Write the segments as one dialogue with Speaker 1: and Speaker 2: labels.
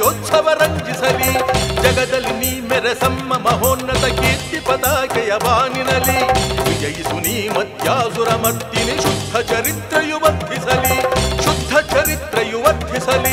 Speaker 1: ಜಯೋತ್ಸವ ರಂಜಿಸಲಿ ಜಗದಲ್ಲಿ ನೀ ಮೆರೆಸಮ್ಮ ಮಹೋನ್ನತ ಕೀರ್ತಿ ಪತಾಕೆಯ ಬಾನಿನಲಿ ವಿಜಯಿಸು ನೀ ಮತ್ಯಾಸುರ ಮರ್ತಿನಿ ಶುದ್ಧ ಚರಿತ್ರೆಯು ವರ್ಧಿಸಲಿ ಶುದ್ಧ ಚರಿತ್ರೆಯು ವರ್ಧಿಸಲಿ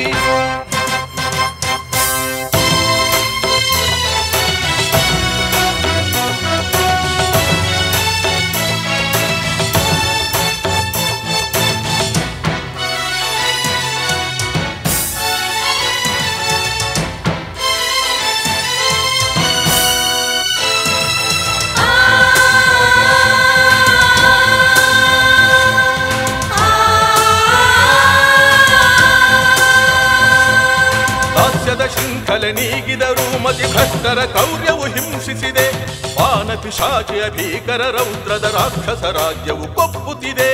Speaker 1: ದಾಸ್ಯದ ಶೃಂಖಲೆ ನೀಗಿದರೂ ಮತಿ ಭ್ರಷ್ಟರ ಕೌರ್ಯವು ಹಿಂಸಿಸಿದೆ ಪಾನ ಪಿಶಾಚಿಯ ಭೀಕರ ರೌದ್ರದ ರಾಕ್ಷಸ ರಾಜ್ಯವು ಕೊಪ್ಪುತ್ತಿದೆ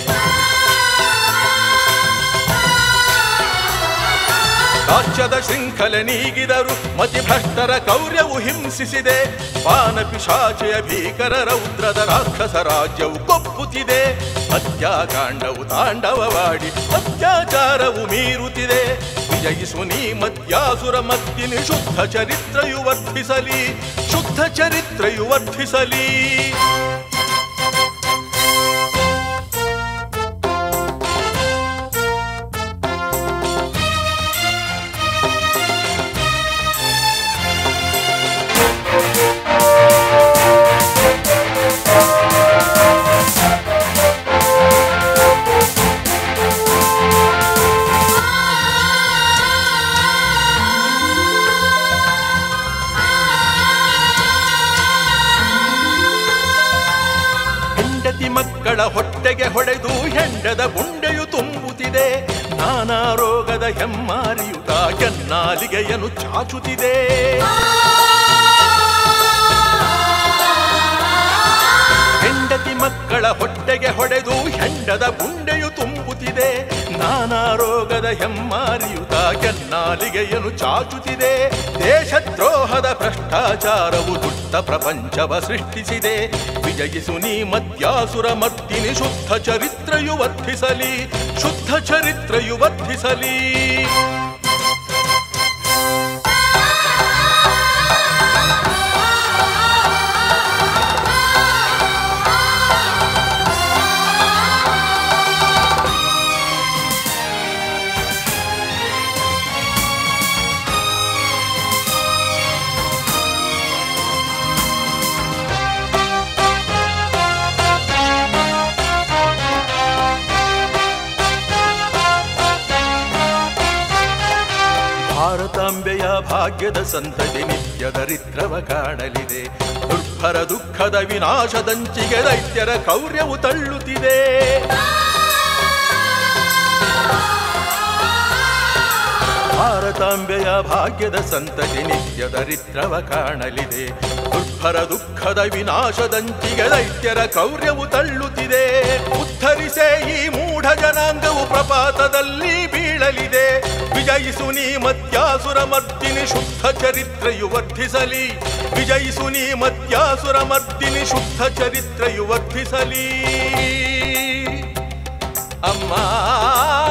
Speaker 1: ರಾಜ್ಯದ ಶೃಂಖಲೆ ನೀಗಿದರು ಮತಿ ಭ್ರಷ್ಟರ ಕೌರ್ಯವು ಹಿಂಸಿಸಿದೆ ಪಾನ ಪಿಶಾಚಿಯ ಭೀಕರ ರೌದ್ರದ ರಾಕ್ಷಸ ರಾಜ್ಯವು ಕೊಪ್ಪುತ್ತಿದೆ ಹತ್ಯಾಕಾಂಡವು ತಾಂಡವವಾಡಿ ಅತ್ಯಾಚಾರವು ಮೀರುತ್ತಿದೆ ವಿಜಯಿಸು ನೀ ಮತ್ಯಾಸುರ ಮತ್ತಿನಿ ಶುದ್ಧ ಚರಿತ್ರೆಯು ವರ್ಧಿಸಲಿ ಶುದ್ಧ ಚರಿತ್ರೆಯು ವರ್ಧಿಸಲಿ ಹೆಂಡತಿ ಮಕ್ಕಳ ಹೊಟ್ಟೆಗೆ ಹೊಡೆದು ಹೆಂಡದ ಗುಂಡೆಯು ತುಂಬುತ್ತಿದೆ ನಾನಾ ರೋಗದ ಹೆಮ್ಮಾರಿಯುತ ಕೆನ್ನಾಲಿಗೆಯನ್ನು ಚಾಚುತ್ತಿದೆ ಹೆಂಡತಿ ಮಕ್ಕಳ ಹೊಟ್ಟೆಗೆ ಹೊಡೆದು ಹೆಂಡದ ಗುಂಡೆಯು ತುಂಬುತ್ತಿದೆ ನಾನಾ ರೋಗದ ಹೆಮ್ಮಾರಿಯುತ ಕೆನ್ನಾಲಿಗೆಯನ್ನು ಚಾಚುತ್ತಿದೆ ದೇಶದ್ರೋಹದ ಭ್ರಷ್ಟಾಚಾರವು ದುಷ್ಟ ಪ್ರಪಂಚವ ಸೃಷ್ಟಿಸಿದೆ ವಿಜಯಿಸು ನೀ ಮದ್ಯಾಸುರ ಮತ್ತಿನಿ ಶುದ್ಧ ಚರಿತ್ರೆಯು ವರ್ಧಿಸಲಿ ಶುದ್ಧ ಚರಿತ್ರೆಯು ವರ್ಧಿಸಲಿ ಭಾರತಾಂಬೆಯ ಭಾಗ್ಯದ ಸಂತತಿ ನಿತ್ಯ ದರಿದ್ರವ ಕಾಣಲಿದೆ ದುರ್ಭರ ದುಃಖದ ವಿನಾಶದಂಚಿಗೆ ದೈತ್ಯರ ಕೌರ್ಯವು ತಳ್ಳುತ್ತಿದೆ ಭಾರತಾಂಬೆಯ ಭಾಗ್ಯದ ಸಂತತಿ ನಿತ್ಯ ದರಿದ್ರವ ಕಾಣಲಿದೆ ದುರ್ಭರ ದುಃಖದ ವಿನಾಶದಂಚಿಗೆ ದೈತ್ಯರ ಕೌರ್ಯವು ತಳ್ಳುತ್ತಿದೆ ಉದ್ಧರಿಸೆ ಈ ಮೂಢ ಜನಾಂಗವು ಪ್ರಪಾತದಲ್ಲಿ ಬೀಳಲಿದೆ ವಿಜಯಿಸು ನೀ ಮತ್ಯಾಸುರ ಮರ್ದಿನಿ ಶುದ್ಧ ಚರಿತ್ರೆಯು ವರ್ಧಿಸಲಿ ವಿಜಯಿಸು ನೀ ಮತ್ಯಾಸುರ ಮರ್ದಿನಿ ಶುದ್ಧ ಚರಿತ್ರೆಯು ವರ್ಧಿಸಲಿ ಅಮ್ಮ